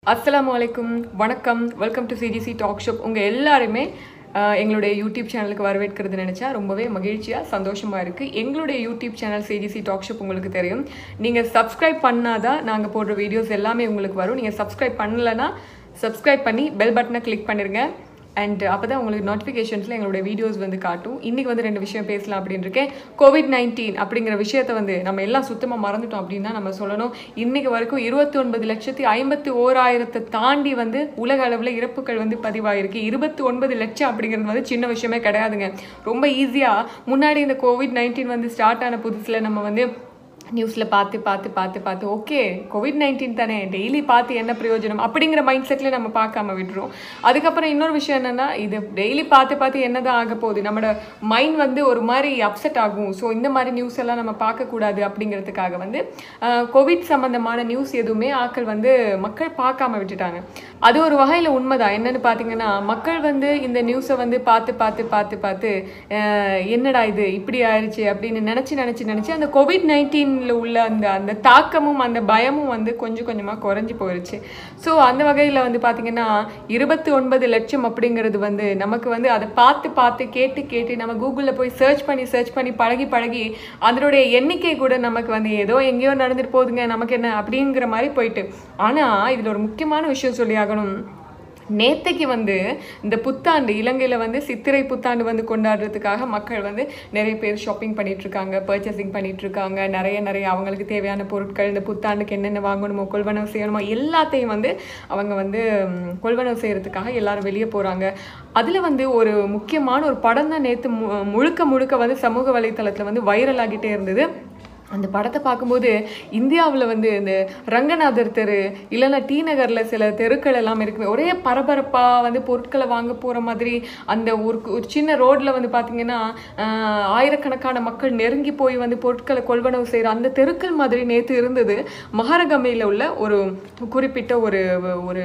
அஸ்ஸலாமு அலைக்கும் வணக்கம் welcome to CGC talk show உங்கள் எல்லாருமே அஹ், எங்களுடைய யூடியூப் சேனலுக்கு வரவேற்கிறது நினச்சா ரொம்பவே மகிழ்ச்சியாக சந்தோஷமாக இருக்குது எங்களுடைய YouTube channel CGC talk show உங்களுக்கு தெரியும் நீங்கள் சப்ஸ்கிரைப் பண்ணாதான் நாங்கள் போடுற வீடியோஸ் எல்லாமே உங்களுக்கு வரும் நீங்கள் சப்ஸ்கிரைப் பண்ணலைன்னா சப்ஸ்கிரைப் பண்ணி பெல் பட்டனை கிளிக் பண்ணிடுங்க அண்ட் அப்போ தான் உங்களுக்கு நோட்டிஃபிகேஷன்ஸில் எங்களுடைய வீடியோஸ் வந்து காட்டும் இன்றைக்கி வந்து ரெண்டு விஷயம் பேசலாம் அப்படின்னு இருக்கேன் கோவிட் நைன்டீன் அப்படிங்கிற விஷயத்தை வந்து நம்ம எல்லாம் சுத்தமாக மறந்துட்டோம் அப்படின்னா நம்ம சொல்லணும் இன்றைக்கி வரைக்கும் இருபத்தி ஒன்பது லட்சத்தி ஐம்பத்தி ஓராயிரத்தை தாண்டி வந்து உலக அளவில் இறப்புகள் வந்து பதிவாயிருக்கு இருபத்தி ஒன்பது லட்சம் அப்படிங்கிறது வந்து சின்ன விஷயமே கிடையாதுங்க ரொம்ப ஈஸியாக முன்னாடி இந்த கோவிட் நைன்டீன் வந்து ஸ்டார்ட் ஆன புதுசில் நம்ம வந்து நியூஸில் பார்த்து பார்த்து பார்த்து பார்த்து ஓகே கோவிட் நைன்டீன் தானே டெய்லி பார்த்து என்ன பிரயோஜனம் அப்படிங்கிற மைண்ட் செட்டில் நம்ம பார்க்காம விட்டுரும் அதுக்கப்புறம் இன்னொரு விஷயம் என்னென்னா இது டெய்லி பார்த்து பார்த்து என்னதான் ஆக போகுது நம்மளோட மைண்ட் வந்து ஒரு மாதிரி அப்செட் ஆகும் ஸோ இந்த மாதிரி நியூஸ் எல்லாம் நம்ம பார்க்கக்கூடாது அப்படிங்கிறதுக்காக வந்து கோவிட் சம்மந்தமான நியூஸ் எதுவுமே ஆட்கள் வந்து மக்கள் பார்க்காம விட்டுட்டாங்க அது ஒரு வகையில் உண்மைதான் என்னன்னு பார்த்தீங்கன்னா மக்கள் வந்து இந்த நியூஸை வந்து பார்த்து பார்த்து பார்த்து பார்த்து அஹ், என்னடா இது இப்படி ஆயிடுச்சு அப்படின்னு நினச்சி நினச்சி நினச்சி அந்த கோவிட் நைன்டீனில் உள்ள அந்த அந்த தாக்கமும் அந்த பயமும் வந்து கொஞ்சம் கொஞ்சமாக குறைஞ்சி போயிடுச்சு ஸோ அந்த வகையில் வந்து பார்த்தீங்கன்னா இருபத்தி ஒன்பது லட்சம் அப்படிங்கிறது வந்து நமக்கு வந்து அதை பார்த்து பார்த்து கேட்டு கேட்டு நம்ம கூகுளில் போய் சர்ச் பண்ணி சர்ச் பண்ணி பழகி பழகி அதனுடைய எண்ணிக்கை கூட நமக்கு வந்து ஏதோ எங்கேயோ நடந்துட்டு போகுதுங்க நமக்கு என்ன அப்படிங்கிற மாதிரி போயிட்டு ஆனால் இதில் ஒரு முக்கியமான விஷயம் சொல்லி ஆகணும் நேத்தைக்கு வந்து இந்த புத்தாண்டு இலங்கையில் வந்து சித்திரை புத்தாண்டு வந்து கொண்டாடுறதுக்காக மக்கள் வந்து நிறைய பேர் ஷாப்பிங் பண்ணிட்டு இருக்காங்க பர்ச்சேசிங் பண்ணிட்டு இருக்காங்க நிறைய நிறைய அவங்களுக்கு தேவையான பொருட்கள் இந்த புத்தாண்டுக்கு என்னென்ன வாங்கணுமோ கொள்வனவு செய்யணுமோ எல்லாத்தையும் வந்து அவங்க வந்து ம், கொள்வனவு செய்யறதுக்காக எல்லாரும் வெளியே போகிறாங்க அதில் வந்து ஒரு முக்கியமான ஒரு படம் தான் நேற்று முழுக்க முழுக்க வந்து சமூக வலைத்தளத்தில் வந்து வைரல் ஆகிட்டே இருந்தது அந்த படத்தை பார்க்கும்போது இந்தியாவில் வந்து இந்த ரங்கநாதர் தெரு இல்லைன்னா டி நகரில் சில தெருக்கள் எல்லாம் இருக்குமே ஒரே பரபரப்பாக வந்து பொருட்களை வாங்க போகிற மாதிரி அந்த ஒரு ஒரு சின்ன ரோட்டில் வந்து பார்த்தீங்கன்னா ஆஹ், ஆயிரக்கணக்கான மக்கள் நெருங்கி போய் வந்து பொருட்களை கொள்வனவு செய்கிற அந்த தெருக்கள் மாதிரி நேற்று இருந்தது மகாரகமையில் உள்ள ஒரு குறிப்பிட்ட ஒரு ஒரு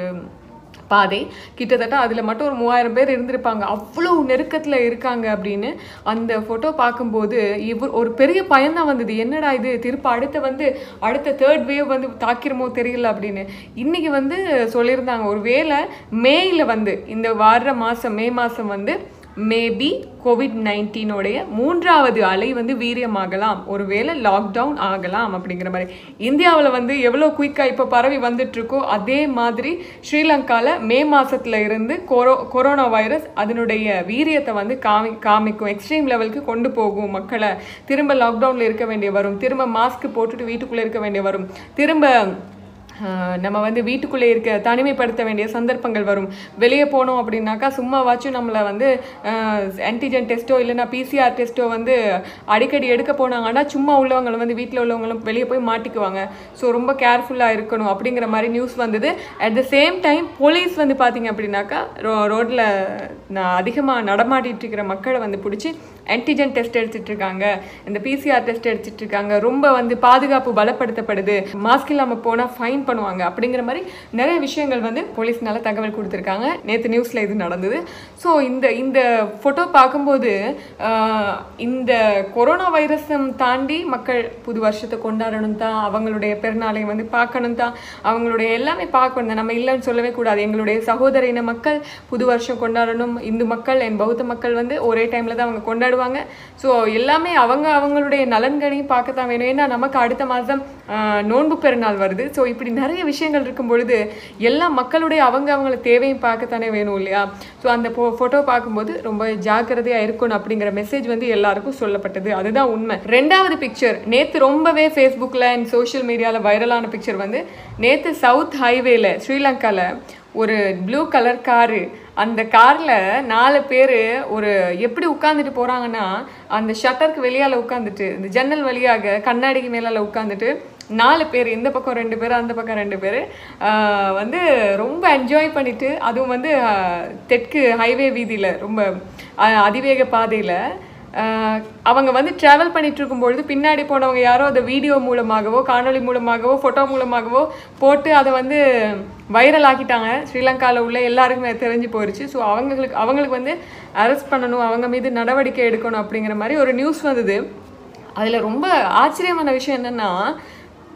பாதை கிட்டத்தட்ட அதில் மட்டும் ஒரு மூவாயிரம் பேர் இருந்திருப்பாங்க அவ்வளோ நெருக்கத்தில் இருக்காங்க அப்படின்னு அந்த ஃபோட்டோ பார்க்கும்போது இவர் ஒரு பெரிய பயம்தான் வந்தது என்னடா இது திருப்ப அடுத்த வந்து அடுத்த தேர்ட் வேவ் வந்து தாக்கிரமோ தெரியல அப்படின்னு இன்னைக்கு வந்து சொல்லியிருந்தாங்க ஒரு வேளை மேயில் வந்து இந்த வர்ற மாதம் மே மாதம் வந்து மேபி கோவிட் நைன்டீனோடைய மூன்றாவது அலை வந்து வீரியமாகலாம் ஒருவேளை லாக்டவுன் ஆகலாம் அப்படிங்கிற மாதிரி இந்தியாவில் வந்து எவ்வளோ குயிக்காக இப்போ பரவி வந்துட்டு இருக்கோ அதே மாதிரி ஸ்ரீலங்காவில் மே மாசத்துல இருந்து கொரோ கொரோனா வைரஸ் அதனுடைய வீரியத்தை வந்து காமி காமிக்கும் எக்ஸ்ட்ரீம் லெவலுக்கு கொண்டு போகும் மக்களை திரும்ப லாக்டவுனில் இருக்க வேண்டிய வரும் திரும்ப மாஸ்க் போட்டுட்டு வீட்டுக்குள்ளே இருக்க வேண்டிய வரும் திரும்ப ஆஹ் நம்ம வந்து வீட்டுக்குள்ளே இருக்க தனிமைப்படுத்த வேண்டிய சந்தர்ப்பங்கள் வரும் வெளியே போனோம் அப்படின்னாக்கா சும்மாவாச்சும் நம்மளை வந்து ஆன்டிஜென் டெஸ்ட்டோ இல்லைன்னா பிசிஆர் டெஸ்ட்டோ வந்து அடிக்கடி எடுக்க போனாங்கன்னா சும்மா உள்ளவங்களும் வந்து வீட்டில் உள்ளவங்களும் வெளியே போய் மாட்டிக்குவாங்க ஸோ ரொம்ப கேர்ஃபுல்லாக இருக்கணும் அப்படிங்கிற மாதிரி நியூஸ் வந்தது at the same time police வந்து பார்த்தீங்க அப்படின்னாக்கா ரோ ரோட்டில் அதிகமாக நடமாட்டிட்டு இருக்கிற மக்களை வந்து பிடிச்சி ஆன்டிஜென் டெஸ்ட் எடுத்துட்டு இருக்காங்க இந்த பிசிஆர் டெஸ்ட் எடுத்துட்டு இருக்காங்க ரொம்ப வந்து பாதுகாப்பு பலப்படுத்தப்படுது மாஸ்க் இல்லாமல் போனால் ஃபைன் பண்ணுவாங்க அப்படிங்கிற மாதிரி நிறைய விஷயங்கள் வந்து போலீஸ்னால தகவல் கொடுத்துருக்காங்க நேற்று நியூஸில் இது நடந்தது ஸோ இந்த இந்த ஃபோட்டோ பார்க்கும்போது ஆஹ், இந்த கொரோனா வைரஸும் தாண்டி மக்கள் புது வருஷத்தை கொண்டாடணும் தான் அவங்களுடைய பெருநாளை வந்து பார்க்கணும் தான் அவங்களுடைய எல்லாமே பார்க்கணும் தான். நம்ம இல்லைன்னு சொல்லவே கூடாது எங்களுடைய சகோதர இன மக்கள் புது வருஷம் கொண்டாடணும் இந்து மக்கள் என் பௌத்த மக்கள் வந்து ஒரே டைமில் தான் அவங்க கொண்டாடுவாங்க ஸோ எல்லாமே அவங்க அவங்களுடைய நலன்களையும் பார்க்கத்தான் வேணும் ஏன்னா நமக்கு அடுத்த மாதம் நோன்பு பெருநாள் வருது ஸோ இப்படி நிறைய விஷயங்கள் இருக்கும் பொழுது எல்லா மக்களுடைய அவங்க அவங்கள தேவையும் பார்க்கத்தானே வேணும் இல்லையா ஸோ அந்த ஃபோ ஃபோட்டோ பார்க்கும்போது ரொம்ப ஜாக்கிரதையாக இருக்கணும் அப்படிங்கிற மெசேஜ் வந்து எல்லாருக்கும் சொல்லப்பட்டது அதுதான் உண்மை ரெண்டாவது பிக்சர் நேற்று ரொம்பவே ஃபேஸ்புக்கில் அண்ட் சோஷியல் மீடியாவில் வைரலான பிக்சர் வந்து நேற்று சவுத் ஹைவேல ஸ்ரீலங்காவில் ஒரு ப்ளூ கலர் காரு அந்த காரில் நாலு பேர் ஒரு எப்படி உட்காந்துட்டு போகிறாங்கன்னா அந்த ஷட்டருக்கு வெளியால் உட்காந்துட்டு இந்த ஜன்னல் வழியாக கண்ணாடிக்கு மேலால் உட்காந்துட்டு நாலு பேர் இந்த பக்கம் ரெண்டு பேர் அந்த பக்கம் ரெண்டு பேர் வந்து ரொம்ப என்ஜாய் பண்ணிட்டு அதுவும் வந்து ஆஹ், தெற்கு ஹைவே வீதியில் ரொம்ப ஆஹ், அதிவேக பாதையில் ஆஹ் அவங்க வந்து ட்ராவல் பண்ணிட்டு இருக்கும்பொழுது பின்னாடி போனவங்க யாரோ அதை வீடியோ மூலமாகவோ காணொளி மூலமாகவோ ஃபோட்டோ மூலமாகவோ போட்டு அதை வந்து வைரல் ஆக்கிட்டாங்க ஸ்ரீலங்காவில் உள்ள எல்லாருக்குமே தெரிஞ்சு போயிடுச்சு ஸோ அவங்களுக்கு அவங்களுக்கு வந்து அரெஸ்ட் பண்ணணும் அவங்க மீது நடவடிக்கை எடுக்கணும் அப்படிங்கிற மாதிரி ஒரு நியூஸ் வந்தது அதில் ரொம்ப ஆச்சரியமான விஷயம் என்னென்னா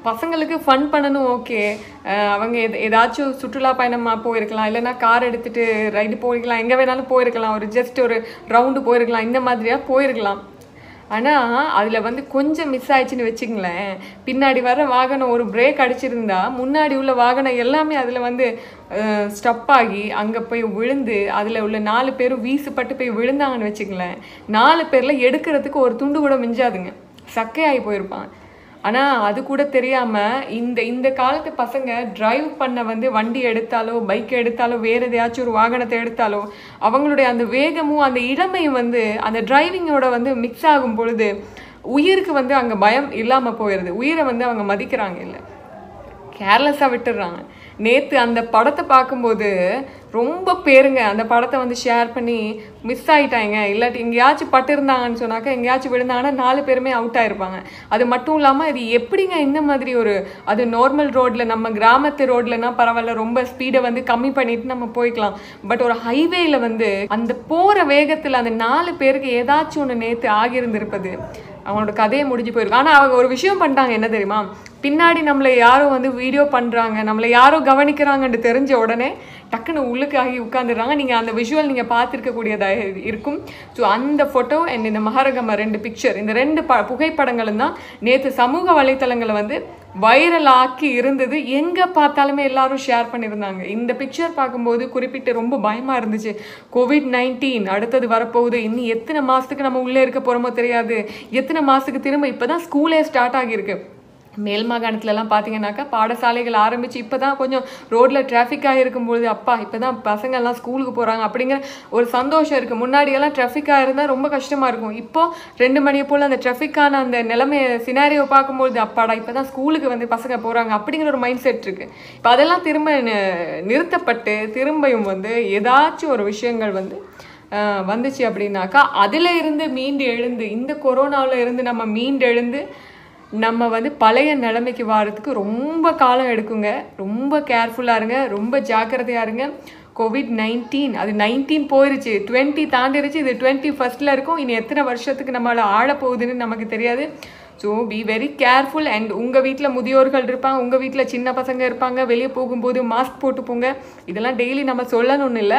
பசங்களுக்கு ஃபன் பண்ணணும் ஓகே அவங்க எது ஏதாச்சும் சுற்றுலா பயணமாக போயிருக்கலாம் இல்லைன்னா கார் எடுத்துகிட்டு ரைடு போயிருக்கலாம் எங்கே வேணாலும் போயிருக்கலாம் ஒரு ஜஸ்ட் ஒரு ரவுண்டு போயிருக்கலாம் இந்த மாதிரியாக போயிருக்கலாம் ஆனால் அதில் வந்து கொஞ்சம் மிஸ் ஆயிடுச்சுன்னு வச்சுங்களேன் பின்னாடி வர வாகனம் ஒரு பிரேக் அடிச்சிருந்தா முன்னாடி உள்ள வாகனம் எல்லாமே அதில் வந்து ஸ்டப் ஆகி அங்கே போய் விழுந்து அதில் உள்ள நாலு பேரும் வீசுப்பட்டு போய் விழுந்தாங்கன்னு வச்சுங்களேன் நாலு பேரில் எடுக்கிறதுக்கு ஒரு துண்டு கூட மிஞ்சாதுங்க சக்கையாகி போயிருப்பான் ஆனால் அது கூட தெரியாமல் இந்த இந்த காலத்து பசங்க டிரைவ் பண்ண வந்து வண்டி எடுத்தாலோ பைக் எடுத்தாலோ வேறு எதையாச்சும் ஒரு வாகனத்தை எடுத்தாலோ அவங்களுடைய அந்த வேகமும் அந்த இளமையும் வந்து அந்த டிரைவிங்கோட வந்து மிக்ஸ் ஆகும் பொழுது உயிருக்கு வந்து அங்கே பயம் இல்லாமல் போயிடுது உயிரை வந்து அவங்க மதிக்கிறாங்க இல்லை கேர்லெஸ்ஸாக விட்டுடுறாங்க நேற்று அந்த படத்தை பார்க்கும்போது ரொம்ப பேருங்க அந்த படத்தை வந்து ஷேர் பண்ணி மிஸ் ஆகிட்டாங்க இல்லாட்டி எங்கேயாச்சும் பட்டிருந்தாங்கன்னு சொன்னாக்கா எங்கேயாச்சும் விழுந்தாங்கன்னா நாலு பேருமே அவுட் ஆயிருப்பாங்க அது மட்டும் இல்லாமல் இது எப்படிங்க இந்த மாதிரி ஒரு அது நார்மல் ரோட்டில் நம்ம கிராமத்து ரோட்லனா பரவாயில்ல ரொம்ப ஸ்பீடை வந்து கம்மி பண்ணிட்டு நம்ம போய்க்கலாம் பட் ஒரு ஹைவேல வந்து அந்த போகிற வேகத்தில் அந்த நாலு பேருக்கு ஏதாச்சும் ஒன்று நேற்று ஆகியிருந்திருப்பது அவங்களோட கதையை முடிஞ்சு போயிருக்கு ஆனால் அவங்க ஒரு விஷயம் பண்ணிட்டாங்க என்ன தெரியுமா பின்னாடி நம்மளை யாரோ வந்து வீடியோ பண்ணுறாங்க நம்மளை யாரோ கவனிக்கிறாங்கன்னு தெரிஞ்ச உடனே டக்குன்னு உள்ளுக்கு ஆகி உட்காந்துடுறாங்க நீங்கள் அந்த விஷுவல் நீங்கள் பார்த்துருக்கக்கூடியதாக இருக்கும் ஸோ அந்த ஃபோட்டோ அண்ட் இந்த மகாரகம ரெண்டு பிக்சர் இந்த ரெண்டு ப புகைப்படங்களும் தான் நேற்று சமூக வலைத்தளங்களை வந்து வைரல் ஆக்கி இருந்தது எங்கே பார்த்தாலுமே எல்லாரும் ஷேர் பண்ணியிருந்தாங்க இந்த பிக்சர் பார்க்கும்போது குறிப்பிட்டு ரொம்ப பயமாக இருந்துச்சு கோவிட் நைன்டீன் அடுத்தது வரப்போகுது இன்னும் எத்தனை மாதத்துக்கு நம்ம உள்ளே இருக்க போகிறோமோ தெரியாது எத்தனை மாதத்துக்கு திரும்ப இப்போ தான் ஸ்கூலே ஸ்டார்ட் ஆகியிருக்கு மேல் மாகாணத்துலலாம் பார்த்தீங்கன்னாக்கா பாடசாலைகள் ஆரம்பித்து இப்போ தான் கொஞ்சம் ரோட்டில் டிராஃபிக்காக இருக்கும்பொழுது அப்பா இப்போ தான் பசங்கள்லாம் ஸ்கூலுக்கு போகிறாங்க அப்படிங்கிற ஒரு சந்தோஷம் இருக்குது முன்னாடியெல்லாம் டிராஃபிக்காக இருந்தால் ரொம்ப கஷ்டமாக இருக்கும் இப்போது ரெண்டு மணியை போல் அந்த டிராஃபிக்கான அந்த நிலைமை சினாரியோ பார்க்கும்பொழுது அப்பாடா இப்போ தான் ஸ்கூலுக்கு வந்து பசங்க போகிறாங்க அப்படிங்கிற ஒரு மைண்ட் செட் இருக்குது இப்போ அதெல்லாம் திரும்ப நிறுத்தப்பட்டு திரும்பியும் வந்து ஏதாச்சும் ஒரு விஷயங்கள் வந்து வந்துச்சு அப்படின்னாக்கா அதில் இருந்து மீண்டு எழுந்து இந்த கொரோனாவில் இருந்து நம்ம மீண்டு எழுந்து நம்ம வந்து பழைய நிலைமைக்கு வாரத்துக்கு ரொம்ப காலம் எடுக்குங்க ரொம்ப கேர்ஃபுல்லாக இருங்க ரொம்ப ஜாக்கிரதையாக இருங்க கோவிட் நைன்டீன் அது நைன்டீன் போயிருச்சு டுவெண்ட்டி தாண்டிருச்சு இது டுவெண்ட்டி ஃபஸ்ட்டில் இருக்கும் இனி எத்தனை வருஷத்துக்கு நம்மளால் ஆழ போகுதுன்னு நமக்கு தெரியாது so be very careful and உங்கள் வீட்டில் முதியோர்கள் இருப்பாங்க உங்கள் வீட்டில் சின்ன பசங்க இருப்பாங்க வெளியே போகும்போது மாஸ்க் போட்டு போங்க இதெல்லாம் டெய்லி நம்ம சொல்லணும்னு இல்லை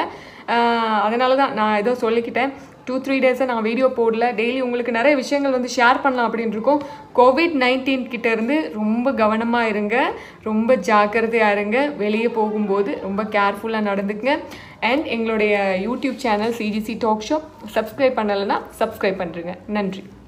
அதனால தான் நான் ஏதோ சொல்லிக்கிட்டேன் டூ த்ரீ டேஸாக நான் வீடியோ போடல டெய்லி உங்களுக்கு நிறைய விஷயங்கள் வந்து ஷேர் பண்ணலாம் அப்படின்னு இருக்கோம் கோவிட் நைன்டீன் கிட்ட இருந்து ரொம்ப கவனமாக இருங்க ரொம்ப ஜாக்கிரதையாக இருங்க வெளியே போகும்போது ரொம்ப கேர்ஃபுல்லாக நடந்துக்குங்க அண்ட் எங்களுடைய YouTube channel CGC talk show subscribe பண்ணலைன்னா சப்ஸ்கிரைப் பண்ணுறேங்க நன்றி